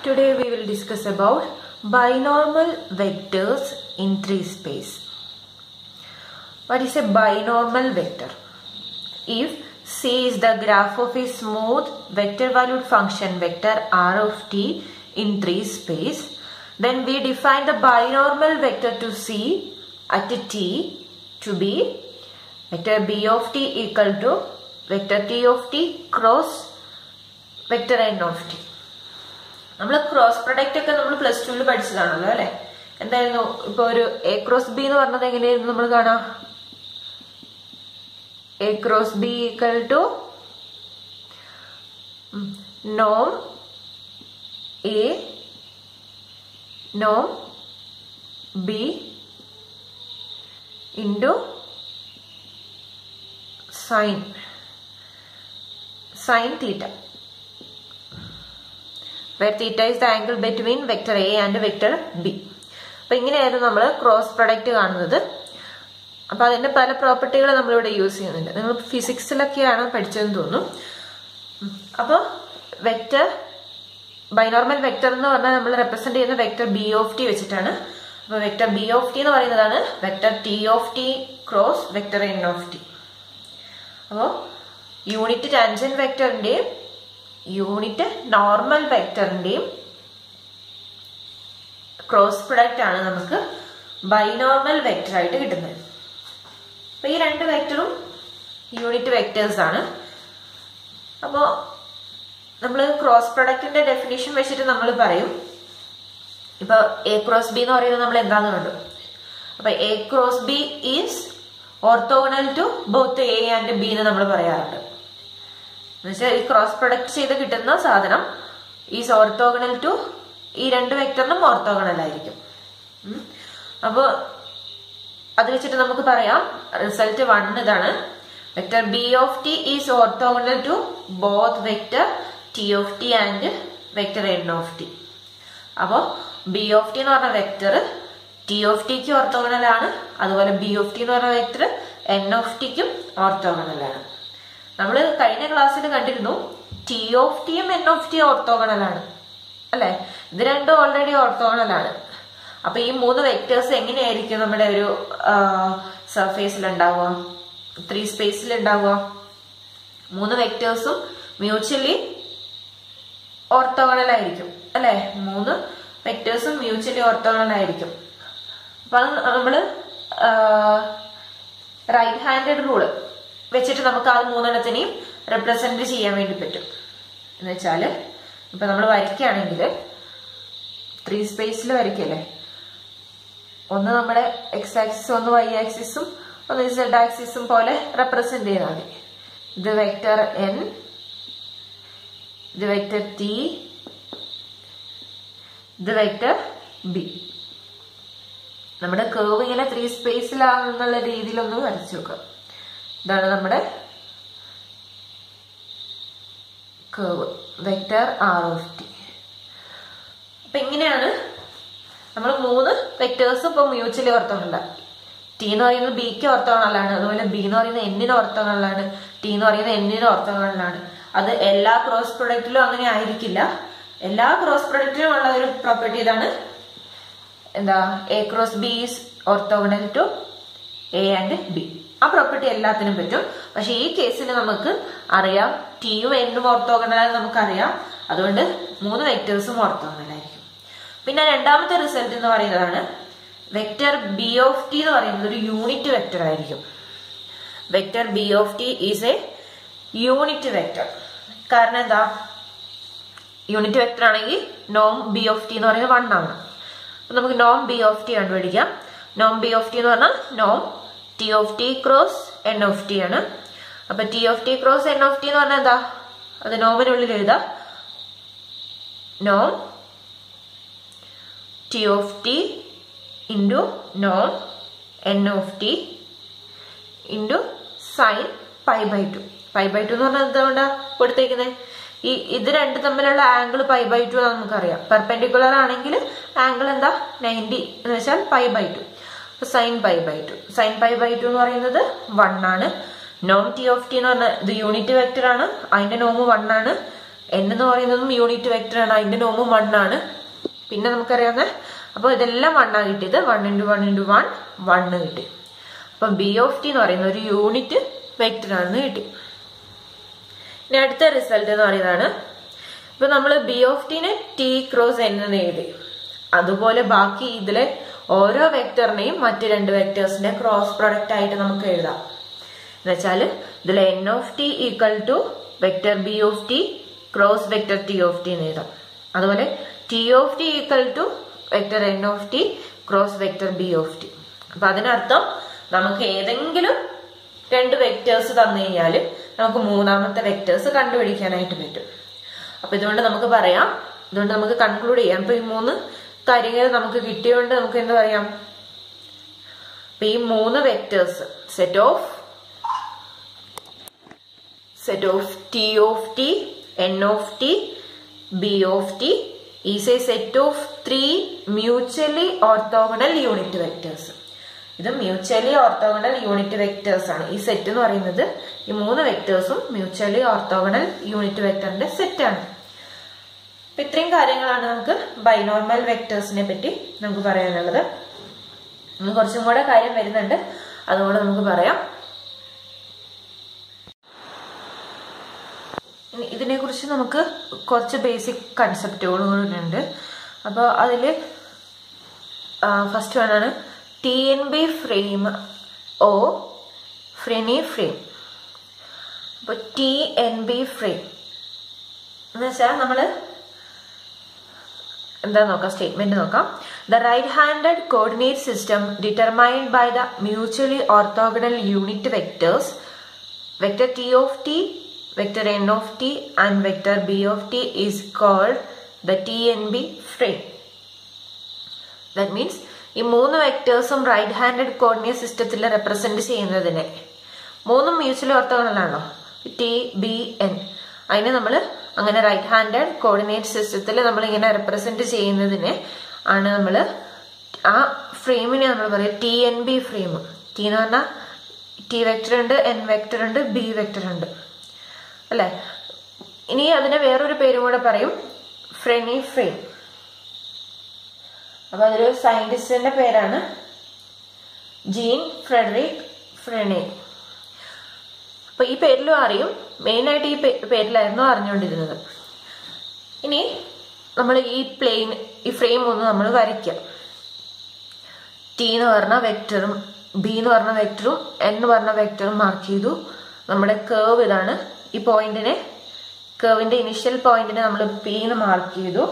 Today we will discuss about binormal vectors in three space. What is a binormal vector? If C is the graph of a smooth vector valued function vector r of t in three space, then we define the binormal vector to C at t to be vector b of t equal to vector t of t cross vector n of t. നമ്മൾ cross product ഒക്കെ നമ്മൾ plus ടുവിൽ പഠിച്ചതാണല്ലോ അല്ലെ എന്തായിരുന്നു ഇപ്പൊ ഒരു A cross B എന്ന് പറഞ്ഞത് എങ്ങനെയായിരുന്നു നമ്മൾ കാണാം A cross B equal to Noam A Noam B into sine sine theta where theta is the angle between vector A and vector B. അപ്പൊ ഇങ്ങനെയായിരുന്നു നമ്മൾ ക്രോസ് പ്രൊഡക്റ്റ് കാണുന്നത് അപ്പൊ അതിന്റെ പല പ്രോപ്പർട്ടികൾ നമ്മളിവിടെ യൂസ് ചെയ്യുന്നുണ്ട് നിങ്ങൾ ഫിസിക്സിലൊക്കെയാണ് പഠിച്ചതെന്ന് തോന്നുന്നു അപ്പോൾ വെക്റ്റർ ബൈനോർമൽ വെക്റ്റർ എന്ന് പറഞ്ഞാൽ നമ്മൾ റെപ്രസെന്റ് ചെയ്യുന്ന വെക്റ്റർ ബി ഓഫ് ടി വെച്ചിട്ടാണ് അപ്പൊ വെക്റ്റർ ബി ഓഫ് ടി എന്ന് പറയുന്നതാണ് vector T of T cross vector N of T അപ്പോൾ യൂണിറ്റ് ടാൻജൻ വെക്റ്ററിന്റെയും യൂണിറ്റ് നോർമൽ വെക്ടറിന്റെയും ക്രോസ് പ്രൊഡക്റ്റ് ആണ് നമുക്ക് ബൈനോർമൽ വെക്ടർ ആയിട്ട് കിട്ടുന്നത് അപ്പൊ ഈ രണ്ട് വെക്ടറും യൂണിറ്റ് വെക്ടേഴ്സ് ആണ് അപ്പോ നമ്മൾ ക്രോസ് പ്രൊഡക്റ്റിന്റെ ഡെഫിനേഷൻ വെച്ചിട്ട് നമ്മൾ പറയും ഇപ്പൊ എ ക്രോസ് ബി എന്ന് പറയുന്നത് നമ്മൾ എന്താന്ന് കണ്ടു അപ്പൊ A cross B is orthogonal to both A and B എന്ന് നമ്മൾ പറയാറുണ്ട് എന്നുവെച്ചാൽ ഈ ക്രോസ് പ്രൊഡക്റ്റ് ചെയ്ത് കിട്ടുന്ന സാധനം ഈസ് ഓർത്തോഗണൽ ടു ഈ രണ്ട് വെക്ടറിനും ഓർത്തോഗണൽ ആയിരിക്കും അപ്പോൾ അത് വെച്ചിട്ട് നമുക്ക് പറയാം റിസൾട്ട് വൺ ഇതാണ് vector B of T is orthogonal to both vector T of T and vector N of T അപ്പോൾ ബി ഓഫ് ടി എന്ന് പറഞ്ഞ വെക്ടർ ടി ഓഫ് ടിക്ക് ഓർത്തോഗണൽ ആണ് അതുപോലെ ബി ഓഫ് ടി എന്ന് പറഞ്ഞ വെക്ടർ എൻ ഓഫ് ടിക്കും ഓർത്തോഗണൽ ആണ് നമ്മൾ കഴിഞ്ഞ ക്ലാസ്സിൽ കണ്ടിരുന്നു ടി ഓഫ് ടിയും എൻ ഓഫ് ടിയും ഓർത്തോഗണൽ ആണ് അല്ലെ ഇത് രണ്ടും ഓൾറെഡി ഓർത്തോഗണൽ ആണ് അപ്പൊ ഈ മൂന്ന് വെക്ടേഴ്സ് എങ്ങനെയായിരിക്കും നമ്മുടെ ഒരു സർഫേസിൽ ഉണ്ടാവുക ത്രീ സ്പേസിൽ ഉണ്ടാവുക മൂന്ന് വെക്ടേഴ്സും മ്യൂച്വലി ഓർത്തോഗണൽ ആയിരിക്കും അല്ലെ മൂന്ന് വെക്ടേഴ്സും മ്യൂച്വലി ഓർത്തോഗണൽ ആയിരിക്കും അപ്പൊ അത് നമ്മള് റൈറ്റ് ഹാൻഡഡ് റൂള് വെച്ചിട്ട് നമുക്ക് ആ മൂന്നെണ്ണത്തിനെയും റെപ്രസെന്റ് ചെയ്യാൻ വേണ്ടി പറ്റും എന്ന് വെച്ചാല് ഇപ്പൊ നമ്മൾ വരയ്ക്കുകയാണെങ്കിൽ ത്രീ സ്പേസിൽ വരയ്ക്കല്ലേ ഒന്ന് നമ്മുടെ എക്സ് ആക്സിസും ഒന്ന് വൈ ആക്സിസും ഒന്ന് സെഡ് ആക്സിസും പോലെ റെപ്രസെന്റ് ചെയ്താൽ മതി ഇത് വെക്ടർ എൻ ഇത് വെക്ടർ ടി ഇത് വെക്ടർ ബി നമ്മുടെ കേവ് ഇങ്ങനെ ത്രീ സ്പേസിലാണെന്നുള്ള രീതിയിലൊന്ന് വരച്ചു നോക്കാം ഇതാണ് നമ്മുടെ curve vector R of T അപ്പൊ ഇങ്ങനെയാണ് നമ്മൾ മൂന്ന് വെക്ടേഴ്സ് ഇപ്പൊ മ്യൂച്വലി ഓർത്തോണലാക്കി ടി എന്ന് പറയുന്നത് ബിക്ക് ഓർത്തോണലാണ് അതുപോലെ ബി എന്ന് പറയുന്നത് എന്നിന് ഓർത്തോണലാണ് ടി എന്ന് പറയുന്നത് എന്നിന് ഓർത്തോണലാണ് അത് എല്ലാ ക്രോസ് പ്രൊഡക്റ്റിലും അങ്ങനെ ആയിരിക്കില്ല എല്ലാ ക്രോസ് പ്രൊഡക്റ്റിലും ഉള്ള ഒരു പ്രോപ്പർട്ടി ഇതാണ് എന്താ A cross B is orthogonal to A and B ആ പ്രോപ്പർട്ടി എല്ലാത്തിനും പറ്റും പക്ഷെ ഈ കേസിൽ നമുക്ക് അറിയാം ടിയും എന്നും ഓർത്തോഗണലായി നമുക്കറിയാം അതുകൊണ്ട് മൂന്ന് വെക്ടേഴ്സും ഓർത്തോഗണലായിരിക്കും പിന്നെ രണ്ടാമത്തെ റിസൾട്ട് എന്ന് പറയുന്നതാണ് വെക്ടർ ബി ഓഫ് ടി എന്ന് പറയുന്നത് ഒരു യൂണിറ്റ് വെക്ടർ ആയിരിക്കും vector B of T is a unit vector കാരണം എന്താ യൂണിറ്റ് വെക്ടർ ആണെങ്കിൽ നോം ബി ഓഫ് ടി എന്ന് പറയുന്നത് വൺ ആണ് അപ്പൊ നമുക്ക് നോം ബി ഓഫ് ടി കണ്ടുപിടിക്കാം നോം ബി ഓഫ് ടി എന്ന് പറഞ്ഞാൽ നോം T of T cross N of T ആണ് അപ്പൊ T of T cross N of T എന്ന് പറഞ്ഞാൽ എന്താ അത് നോമിനുള്ളിൽ എഴുതാം നോം T of T into Noam N of T into sign pi by to pi by two എന്ന് പറഞ്ഞാൽ എന്തുകൊണ്ടാ കൊടുത്തേക്കുന്നത് ഈ ഇത് രണ്ട് തമ്മിലുള്ള ആംഗിൾ പൈ ബൈ ടു നമുക്കറിയാം പെർപെൻഡിക്കുലർ ആണെങ്കിൽ ആംഗിൾ എന്താ നയൻറ്റി എന്ന് വെച്ചാൽ pi by to sine pi by to sine pi by two എന്ന് പറയുന്നത് വൺ ആണ് നോം ടി ഓഫ് ടി എന്ന് പറഞ്ഞാൽ ഇത് യൂണിറ്റ് വെക്ടർ ആണ് അതിന്റെ നോമ് വൺ ആണ് എൻ എന്ന് പറയുന്നതും യൂണിറ്റ് വെക്ടർ ആണ് അതിന്റെ നോമും വൺ ആണ് പിന്നെ നമുക്കറിയാവുന്ന അപ്പോൾ ഇതെല്ലാം വൺ ആ കിട്ടിയത് one into one into one one കിട്ടി അപ്പൊ ബി ഓഫ് ടി എന്ന് പറയുന്ന ഒരു യൂണിറ്റ് വെക്ടർ ആണെന്ന് കിട്ടി ഇനി അടുത്ത റിസൾട്ട് എന്ന് പറയുന്നതാണ് ഇപ്പൊ നമ്മൾ ബി ഓഫ് ടിനെ ടി ക്രോസ് എൻ എന്ന് എഴുതി അതുപോലെ ബാക്കി ഇതിലെ ഓരോ വെക്ടറിനെയും മറ്റ് രണ്ട് വെക്ടേഴ്സിന്റെ ക്രോസ് പ്രൊഡക്റ്റ് ആയിട്ട് നമുക്ക് എഴുതാം എന്നുവെച്ചാൽ ഇതിൽ N of T equal to vector B of T cross vector T of T എന്ന് എഴുതാം അതുപോലെ T of T equal to vector N of T cross vector B of T അപ്പൊ അതിനർത്ഥം നമുക്ക് ഏതെങ്കിലും രണ്ട് വെക്ടേഴ്സ് തന്നു കഴിഞ്ഞാൽ നമുക്ക് മൂന്നാമത്തെ വെക്ടേഴ്സ് കണ്ടുപിടിക്കാനായിട്ട് പറ്റും അപ്പൊ ഇതുകൊണ്ട് നമുക്ക് പറയാം ഇതുകൊണ്ട് നമുക്ക് കൺക്ലൂഡ് ചെയ്യാം ഇപ്പൊ ഈ മൂന്ന് കാര്യങ്ങൾ നമുക്ക് കിട്ടിയോണ്ട് നമുക്ക് എന്താ പറയാം അപ്പൊ ഈ മൂന്ന് vectors set of set of t of t, n of t, b of t is a set of three mutually orthogonal unit vectors. ഇത് മ്യൂച്വലി ഓർത്തോഗണൽ യൂണിറ്റ് വെക്ടേഴ്സ് ആണ് ഈ സെറ്റ് എന്ന് പറയുന്നത് ഈ മൂന്ന് വെക്ടേഴ്സും മ്യൂച്വലി ഓർത്തോഗണൽ യൂണിറ്റ് വെക്ടറിന്റെ set ആണ് അപ്പൊ ഇത്രയും കാര്യങ്ങളാണ് നമുക്ക് ബൈനോർമൽ വെക്ടേഴ്സിനെ പറ്റി നമുക്ക് പറയാനുള്ളത് ഇനി കുറച്ചും കൂടെ കാര്യം വരുന്നുണ്ട് അതുകൊണ്ട് നമുക്ക് പറയാം ഇതിനെ കുറിച്ച് നമുക്ക് കുറച്ച് ബേസിക് കൺസെപ്റ്റുകൾ കൂടെ ഉണ്ട് അപ്പോൾ അതിൽ ഫസ്റ്റ് വണ്ണാണ് T N B frame or Frenet frame അപ്പോൾ ടി എൻ ബി ഫ്രെയിം എന്ന് വെച്ചാൽ നമ്മൾ എന്താ നോക്കാം സ്റ്റേറ്റ്മെന്റ് നോക്കാം the right handed coordinate system determined by the mutually orthogonal unit vectors vector T of T vector n of t and vector b of t is called the TNB frame. That means ഈ മൂന്ന് വെക്ടേഴ്സും right handed coordinate സിസ്റ്റത്തിൽ represent ചെയ്യുന്നതിനെ മൂന്നും mutually ഓർത്തോഗണലാണോ T B N അതിനെ നമ്മൾ അങ്ങനെ റൈറ്റ് ഹാൻഡഡ് കോർഡിനേറ്റ് സിസ്റ്റത്തിൽ നമ്മൾ ഇങ്ങനെ റെപ്രസെന്റ് ചെയ്യുന്നതിനെ ആണ് നമ്മൾ ആ ഫ്രെയിമിനെ നമ്മൾ പറയുക T N B frame T എന്ന് പറഞ്ഞാൽ ടി വെക്ടർ ഉണ്ട് എൻ വെക്ടർ ഉണ്ട് ബി വെക്ടർ ഉണ്ട് അല്ലെ ഇനി അതിന് വേറൊരു പേരും കൂടെ പറയും ഫ്രെനി ഫ്രെയിം അപ്പൊ അതൊരു സയന്റിസ്റ്റിന്റെ പേരാണ് ജീൻ ഫ്രെഡറിക് ഫ്രെനെ അപ്പൊ ഈ പേരിലും അറിയും മെയിൻ ആയിട്ട് ഈ പേരിലായിരുന്നു അറിഞ്ഞുകൊണ്ടിരുന്നത് ഇനി നമ്മൾ ഈ പ്ലെയിൻ ഈ ഫ്രെയിം ഒന്ന് നമ്മൾ വരയ്ക്കാം ടി എന്ന് പറഞ്ഞ വെക്ടറും ബി എന്ന് പറഞ്ഞ വെക്ടറും എൻ എന്ന് പറഞ്ഞ വെക്ടറും മാർക്ക് ചെയ്തു നമ്മുടെ കേവ് ഇതാണ് ഈ പോയിന്റിനെ കേവിന്റെ ഇനിഷ്യൽ പോയിന്റിനെ നമ്മൾ പി എന്ന് മാർക്ക് ചെയ്തു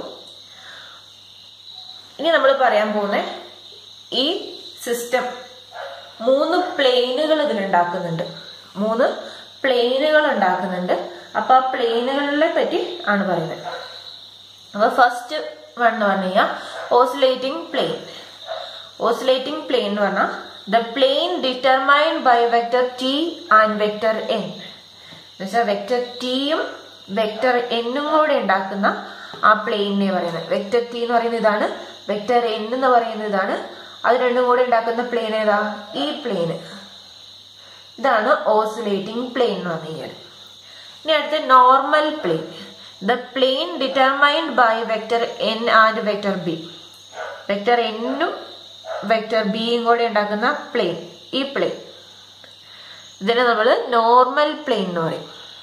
ഇനി നമ്മൾ പറയാൻ പോകുന്ന ഈ സിസ്റ്റം മൂന്ന് പ്ലെയിനുകൾ ഇതിലുണ്ടാക്കുന്നുണ്ട് മൂന്ന് പ്ലെയിനുകൾ ഉണ്ടാക്കുന്നുണ്ട് അപ്പൊ ആ പ്ലെയിനുകളെ പറ്റി ആണ് പറയുന്നത് അപ്പൊ ഫസ്റ്റ് വൺ എന്ന് പറഞ്ഞു കഴിഞ്ഞാൽ ഓസിലേറ്റിംഗ് പ്ലെയിൻ ഓസിലേറ്റിംഗ് പ്ലെയിൻ എന്ന് പറഞ്ഞാൽ the plane determined by vector T and vector N എന്നുവെച്ചാൽ വെക്ടർ ടിയും വെക്ടർ എന്നും കൂടെ ഉണ്ടാക്കുന്ന ആ പ്ലെയിനെ പറയുന്നത് വെക്ടർ ടി എന്ന് പറയുന്ന ഇതാണ് വെക്ടർ എൻ എന്ന് പറയുന്ന ഇതാണ് അത് രണ്ടും കൂടെ ഉണ്ടാക്കുന്ന പ്ലെയിൻ ഏതാ ഈ പ്ലെയിന് ഇതാണ് ഓസിലേറ്റിംഗ് പ്ലെയിൻ എന്ന് പറഞ്ഞു കഴിഞ്ഞാൽ ഇനി അടുത്ത normal plane the plane determined by vector N and vector B vector എന്നും വെക്ടർ ബിയും കൂടെ ഉണ്ടാക്കുന്ന പ്ലെയിൻ ഈ പ്ലെയിൻ ഇതിനെ നമ്മൾ നോർമൽ പ്ലെയിൻ എന്ന് പറയും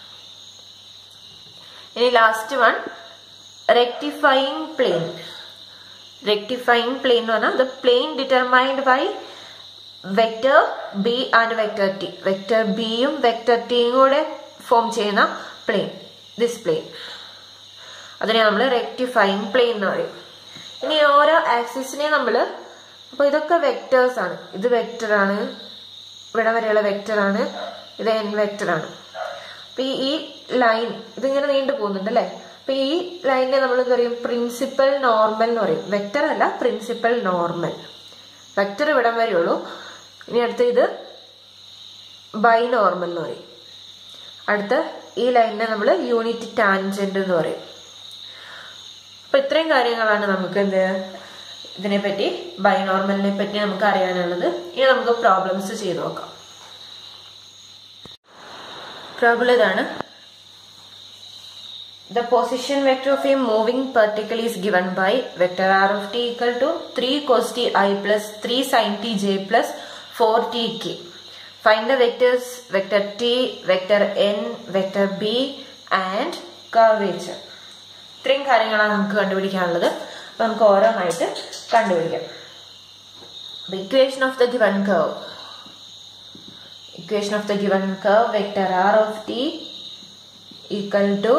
ഇനി last one rectifying plane rectifying plane എന്ന് പറഞ്ഞാൽ the plane determined by vector B and vector T vector ബിയും വെക്ടർ ടിയും കൂടെ ഫോം ചെയ്യുന്ന പ്ലെയിൻ ദിസ് പ്ലെയിൻ അതിനെ നമ്മൾ റെക്ടിഫൈങ് പ്ലെയിൻ എന്ന് പറയും ഇനി ഓരോ ആക്സിസിനെ നമ്മൾ അപ്പൊ ഇതൊക്കെ വെക്ടേഴ്സ് ആണ് ഇത് വെക്ടർ ആണ് ഇവിടെ വരെയുള്ള വെക്ടർ ആണ് ഇത് എൻ വെക്ടർ ആണ് അപ്പൊ ഈ ലൈൻ ഇതിങ്ങനെ നീണ്ടു പോകുന്നുണ്ട് അല്ലെ അപ്പൊ ഈ ലൈനിനെ നമ്മൾ എന്ത് പറയും പ്രിൻസിപ്പൽ നോർമൽ എന്ന് പറയും വെക്ടർ അല്ല പ്രിൻസിപ്പൽ നോർമൽ വെക്ടർ ഇവിടം വരെയുള്ളൂ ഇനി അടുത്ത ഇത് ബൈ നോർമൽ എന്ന് പറയും അടുത്ത ഈ ലൈനിനെ നമ്മൾ യൂണിറ്റ് ടാൻജന്റ് എന്ന് പറയും അപ്പൊ ഇത്രയും കാര്യങ്ങളാണ് നമുക്ക് എന്ത് ഇതിനെപ്പറ്റി ബൈനോർമലിനെ പറ്റി നമുക്ക് അറിയാനുള്ളത് ഇനി നമുക്ക് പ്രോബ്ലംസ് ചെയ്ത് നോക്കാം പ്രോബ്ലം ഇതാണ് the position vector of a moving particle is given by vector r of t equal to 3 cos t i plus 3 sin t j plus 4 t k. Find the vectors vector t, vector n, vector b and curvature. ഇത്രയും കാര്യങ്ങളാണ് നമുക്ക് കണ്ടുപിടിക്കാനുള്ളത് അപ്പൊ നമുക്ക് ഓരോന്നായിട്ട് കണ്ടുപിടിക്കാം equation of the given curve equation of the given curve vector R of T equal to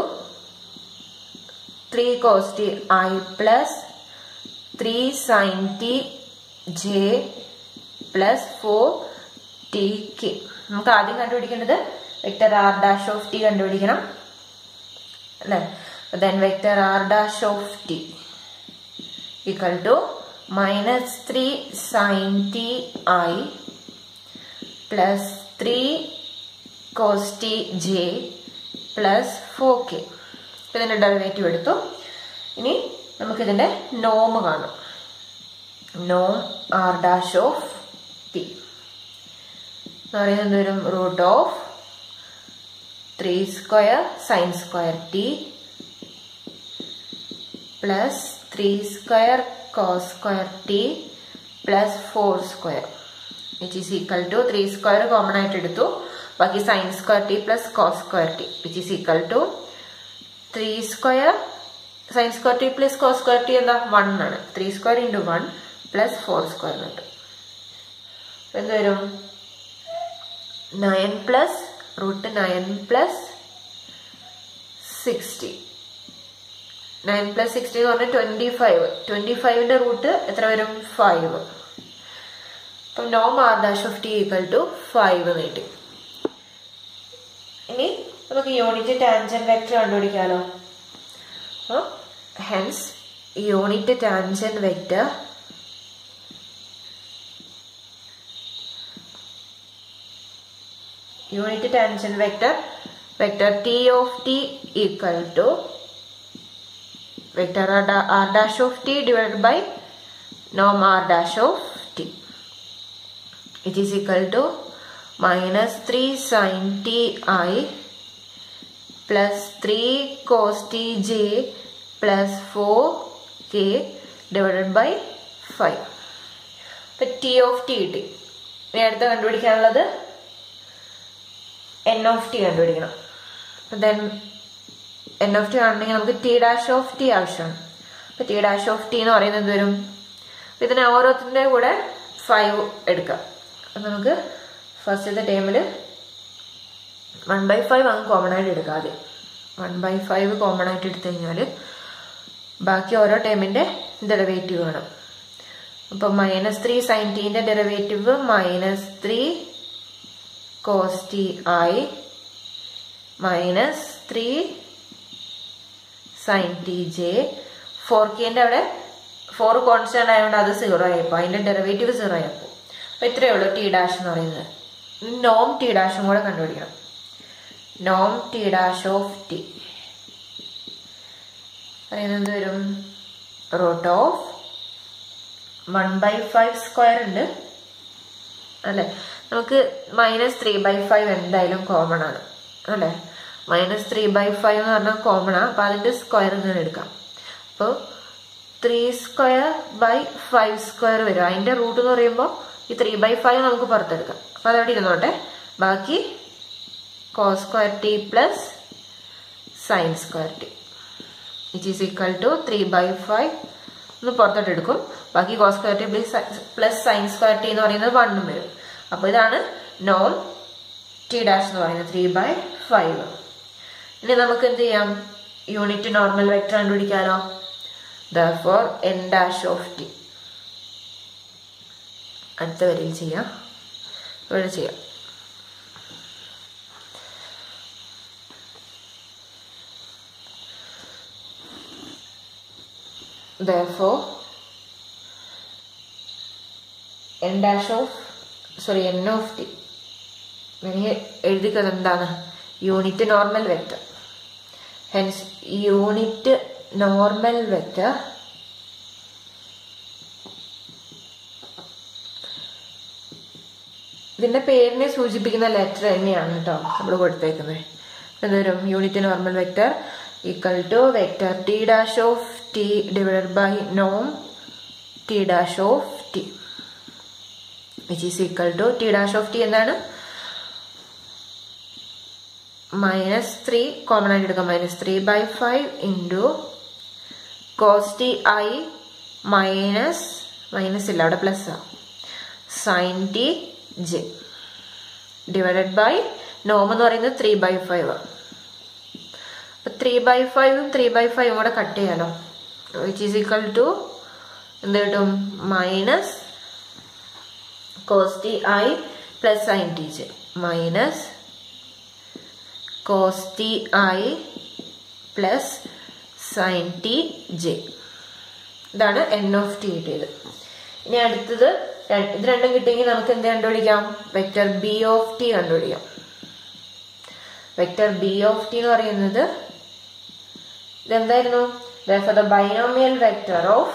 3 cos t i plus 3 sin t j plus 4 t k നമുക്ക് ആദ്യം കണ്ടുപിടിക്കേണ്ടത് vector R dash of T കണ്ടുപിടിക്കണം അല്ലേ then vector R dash of T equal to minus three sine T I plus three cos T J plus four K ഇതിന്റെ derivative എടുത്തു ഇനി നമുക്കിതിന്റെ നോം കാണാം നോം ആർ ഡാഷ് ഓഫ് ടി എന്ന് പറയുന്നത് വരും root of three square sine square T plus three square cos square T plus four square which is equal to three square common ആയിട്ട് എടുത്തു ബാക്കി sine square T plus cos square T which is equal to three square sine square T plus cos square T എന്താ one ആണ് three square into one plus four square കിട്ടും എന്ത് വരും nine plus root nine plus sixty nine plus sixty എന്ന് പറഞ്ഞാൽ twenty five twenty ഫൈവിന്റെ root എത്ര വരും ഫൈവ് അപ്പം നോം R dash of T equal to five നീട്ടി ഇനി നമുക്ക് unit tangent vector കണ്ടുപിടിക്കാലോ hence unit tangent vector unit tangent vector vector T of T equal to vector R dash of T divide by നോം R dash of T it is equal to minus three sine T I plus 3 cos t j plus 4 k divided by 5. ഇപ്പൊ T of T കിട്ടി ഇനി അടുത്ത കണ്ടുപിടിക്കാനുള്ളത് N of T കണ്ടുപിടിക്കണം then N of T ആണെങ്കിൽ നമുക്ക് T dash of T ആവശ്യമാണ് അപ്പൊ ടി ഡാഷ് ഓഫ് ടി എന്ന് പറയുന്നത് എന്ത് വരും ഇതിന് ഓരോത്തിന്റെ കൂടെ ഫൈവ് എടുക്കാം അപ്പൊ നമുക്ക് ഫസ്റ്റത്തെ ടൈമിൽ വൺ ബൈ ഫൈവ് അങ്ങ് കോമൺ ആയിട്ട് എടുക്കാം ആദ്യം വൺ ബൈ ഫൈവ് കോമൺ ആയിട്ട് എടുത്തു കഴിഞ്ഞാൽ ബാക്കി ഓരോ ടേമിന്റെ ഡെറിവേറ്റീവ് വേണം അപ്പോൾ മൈനസ് ത്രീ സൈൻ ടീന്റെ derivative minus three cos T I minus three sine T J four കെന്റെ അവിടെ ഫോർ കോൺസ്റ്റന്റ് ആയതുകൊണ്ട് അത് സീറോ ആയിപ്പോ അതിന്റെ ഡെറിവേറ്റീവ് സീറോ ആയപ്പോ അപ്പൊ ഇത്രയേ ഉള്ളൂ ടി ഡാഷ് എന്ന് പറയുന്നത് നോം ടി ഡാഷും കൂടെ കണ്ടുപിടിക്കണം നോം ടി ഡാഷ് ഓഫ് ടി പറയുന്നത് വരും root of one by five square ഉണ്ട് അല്ലെ നമുക്ക് മൈനസ് ത്രീ ബൈ ഫൈവ് എന്തായാലും കോമൺ ആണ് അല്ലെ മൈനസ് ത്രീ ബൈ ഫൈവ് എന്ന് പറഞ്ഞാൽ കോമൺ ആണ് അപ്പൊ അതിന്റെ സ്ക്വയർ ഇങ്ങനെ എടുക്കാം അപ്പോൾ three square by five square വരും അതിന്റെ റൂട്ട് എന്ന് പറയുമ്പോൾ ഈ ത്രീ ബൈ ഫൈവ് നമുക്ക് പുറത്തെടുക്കാം അപ്പൊ അതവിടെ ഇരുന്നോട്ടെ ബാക്കി cos square t plus sin square t which is equal to 3 by 5 ഒന്ന് പുറത്തോട്ട് എടുക്കും ബാക്കി cos square T plus sine square T എന്ന് പറയുന്നത് വണ്ണും വരും അപ്പോൾ ഇതാണ് നോം ടി ഡാഷ് എന്ന് പറയുന്നത് ത്രീ ബൈ ഫൈവ് ഇനി നമുക്ക് എന്ത് ചെയ്യാം യൂണിറ്റ് നോർമൽ വെക്ടർ കണ്ടുപിടിക്കാലോ ദോർ എൻ ഡാഷ് ഓഫ് ടി അടുത്ത വരിയിൽ ചെയ്യാം ഇവിടെ ചെയ്യാം therefore n dash of sorry n of t വേണമെങ്കിൽ എഴുതിക്കുന്നത് എന്താണ് unit normal vector hence unit normal vector ഇതിന്റെ പേരിനെ സൂചിപ്പിക്കുന്ന ലെറ്റർ തന്നെയാണ് കേട്ടോ നമ്മൾ കൊടുത്തേക്കുന്നത് എന്തുവരും unit normal vector equal to vector T dash of T divided by നോം T dash of T which is equal to T dash of T എന്താണ് മൈനസ് ത്രീ കോമൺ ആയിട്ട് എടുക്കാം minus three by five into cos T I minus minus ഇല്ല അവിടെ plus ആ sine T J divided by നോം എന്ന് പറയുന്നത് three by five അപ്പൊ three by ഫൈവും ത്രീ ബൈ ഫൈവും കൂടെ കട്ട് ചെയ്യാലോ വിച്ച് ഈസ് ഈക്വൽ ടു എന്ത് കിട്ടും minus cos T I plus sine T J minus cos T I plus sine T J ഇതാണ് എൻ ഓഫ് ടി കിട്ടിയത് ഇനി അടുത്തത് ര- ഇത് രണ്ടും കിട്ടിയെങ്കിൽ നമുക്ക് എന്ത് കണ്ടുപിടിക്കാം വെക്ടർ ബി ഓഫ് ടി കണ്ടുപിടിക്കാം വെക്ടർ ബി ഓഫ് ടി എന്ന് പറയുന്നത് ഇതെന്തായിരുന്നു therefore the binomial vector of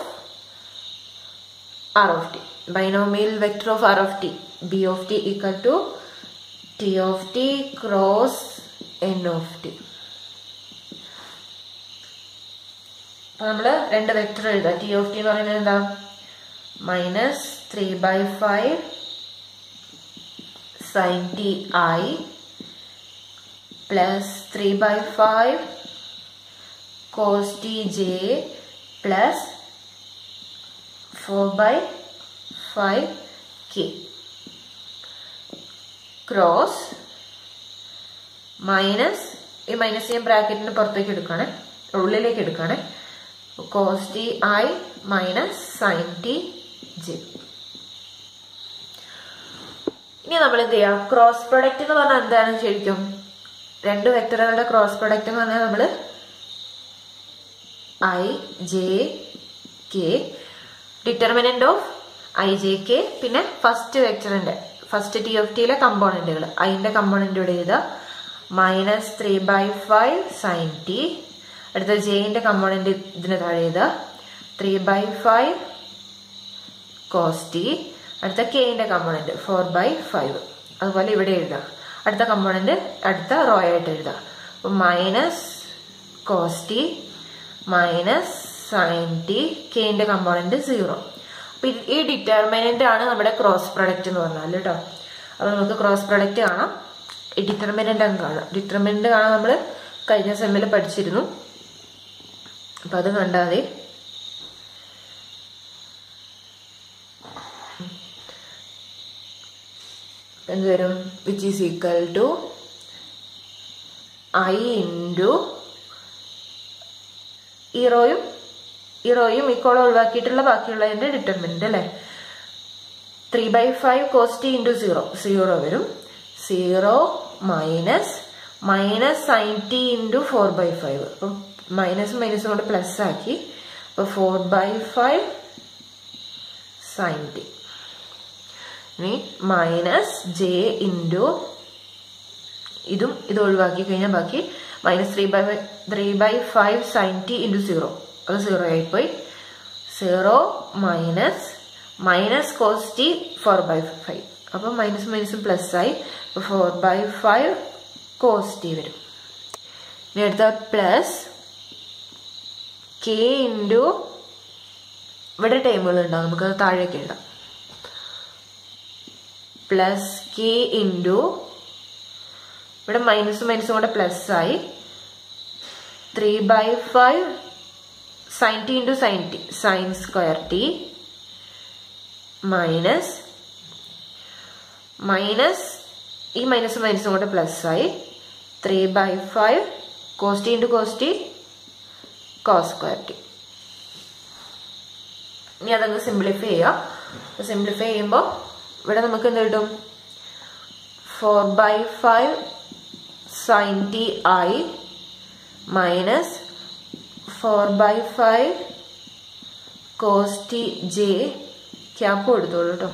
r of t binomial vector of r of t b of t equal to t of t cross n of t അപ്പൊ നമ്മള് രണ്ട് vector എഴുതാം T of T എന്ന് പറയുന്നത് എന്താ minus three by five sine T I plus three by five cos T J plus four by five K cross minus ഈ minus ഞാൻ ബ്രാക്കറ്റിന് പുറത്തേക്ക് എടുക്കുകയാണെ ഉള്ളിലേക്ക് എടുക്കുകയാണെ cos T I minus sine T J ഇനി നമ്മൾ എന്ത് ചെയ്യാം ക്രോസ് പ്രൊഡക്റ്റ് എന്ന് പറഞ്ഞാൽ എന്താണ് ശരിക്കും രണ്ട് വെക്ടറുകളുടെ ക്രോസ് പ്രൊഡക്റ്റ് എന്ന് പറഞ്ഞാൽ നമ്മൾ I J K determinant of I J K പിന്നെ ഫസ്റ്റ് വെക്ടറിന്റെ ഫസ്റ്റ് ടി ഓഫ് ടിയിലെ കമ്പോണന്റുകൾ അതിന്റെ കമ്പോണന്റ് ഇവിടെ എഴുതുക minus three by five sine T അടുത്ത ജെയിന്റെ കമ്പോണന്റ് ഇതിന് താഴെ എഴുതുക three by five cos T അടുത്ത കെയിന്റെ കമ്പോണന്റ് ഫോർ ബൈ ഫൈവ് അതുപോലെ ഇവിടെ എഴുതുക അടുത്ത കമ്പോണന്റ് അടുത്ത റോ ആയിട്ട് എഴുതുക അപ്പൊ minus cos T minus sine T കെയിന്റെ കമ്പോണന്റ് സീറോ അപ്പൊ ഇത് ഈ ഡിറ്റർമിനന്റ് ആണ് നമ്മുടെ ക്രോസ് പ്രൊഡക്റ്റ് എന്ന് പറഞ്ഞാൽ കേട്ടോ അപ്പൊ നമുക്ക് ക്രോസ് പ്രൊഡക്റ്റ് കാണാം ഈ ഡിറ്റർമിനന്റ് അങ്ങ് കാണാം ഡിറ്റർമിനന്റ് കാണാൻ നമ്മൾ കഴിഞ്ഞ സെമ്മിൽ പഠിച്ചിരുന്നു അപ്പൊ അത് കണ്ടാൽ മതി എന്ത് വരും which is equal to I into ഈ റോയും ഈ റോയും ഈ കോളം ഒഴിവാക്കിയിട്ടുള്ള ബാക്കിയുള്ളതിന്റെ ഡിറ്റർമിനന്റ് അല്ലേ three by five cos T into zero zero വരും zero minus minus sine T into four by five അപ്പം മൈനസും മൈനസും കൊണ്ട് പ്ലസ് ആക്കി അപ്പൊ four by five sine T ഇനി മൈനസ് ജെ ഇൻറ്റു ഇതും ഇത് ഒഴിവാക്കി കഴിഞ്ഞാൽ ബാക്കി minus three by three by five sine T into zero അത് സീറോ ആയിപ്പോയി zero minus minus cos T four by five അപ്പൊ മൈനസ് മൈനസും പ്ലസ് ആയി four by five cos T വരും ഇനി അടുത്ത പ്ലസ് കെ ഇൻറ്റു ഇവിടെ ടൈമുകൾ ഉണ്ടാവും നമുക്കത് താഴേക്ക് എഴുതാം പ്ലസ് കെ ഇൻറ്റു ഇവിടെ മൈനസും മൈനസും കൂടെ പ്ലസ് ആയി three by five sine T into sine T sine square T minus minus ഈ മൈനസും മൈനസും കൂടെ പ്ലസ് ആയി three by five cos T into cos T cos square T ഇനി അതങ്ങ് സിംപ്ലിഫൈ ചെയ്യാം സിംപ്ലിഫൈ ചെയ്യുമ്പോൾ ഇവിടെ നമുക്ക് എന്ത് കിട്ടും four by five sine T I minus four by five cos T J cap കൊടുത്തോളൂ കേട്ടോ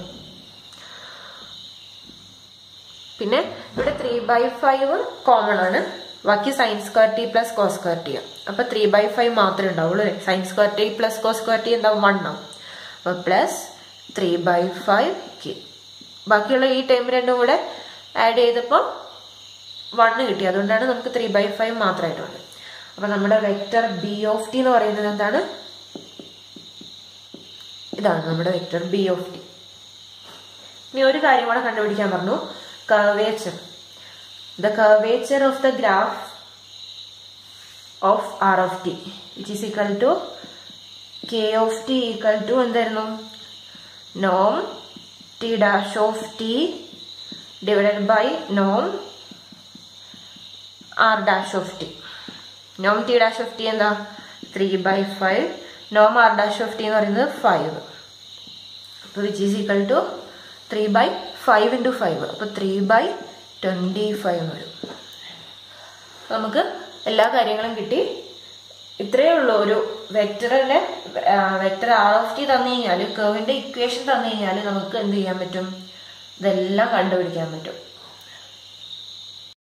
പിന്നെ ഇവിടെ ത്രീ ബൈ ഫൈവ് കോമൺ ആണ് ബാക്കി sine square T plus cos square T അപ്പൊ ത്രീ ബൈ ഫൈവ് മാത്രമേ ഉണ്ടാവുള്ളൂ അല്ലേ sine square T plus cos square T എന്താവും വൺ ആവും അപ്പൊ plus three by five K ബാക്കിയുള്ള ഈ ടൈം രണ്ടും കൂടെ ആഡ് ചെയ്തപ്പോൾ വണ്ണ് കിട്ടി അതുകൊണ്ടാണ് നമുക്ക് ത്രീ ബൈ ഫൈവ് മാത്രമായിട്ട് വന്നത് അപ്പൊ നമ്മുടെ വെക്റ്റർ ബി ഓഫ് ടി എന്ന് പറയുന്നത് എന്താണ് ഇതാണ് നമ്മുടെ വെക്റ്റർ ബി ഓഫ് ടി ഇനി ഒരു കാര്യം കൂടെ കണ്ടുപിടിക്കാൻ പറഞ്ഞു curvature the curvature of the graph of R of T which is equal to K of T equal to എന്തായിരുന്നു നോം T dash of T divided by നോം R dash of T Noam T dash of T എന്താ three by five Noam R dash of T എന്ന് പറയുന്നത് five അപ്പോൾ which is equal to three by five into five അപ്പോൾ three by twenty five എന്ന് വരും നമുക്ക് എല്ലാ കാര്യങ്ങളും കിട്ടി ഇത്രയേ ഉള്ളൂ ഒരു വെക്ടറിന്റെ വെക്ടർ ആർ ഓഫ് ടി തന്നു കഴിഞ്ഞാൽ കർവിന്റെ ഇക്വേഷൻ തന്നു കഴിഞ്ഞാൽ നമുക്ക് എന്ത് ചെയ്യാൻ പറ്റും ഇതെല്ലാം കണ്ടുപിടിക്കാൻ പറ്റും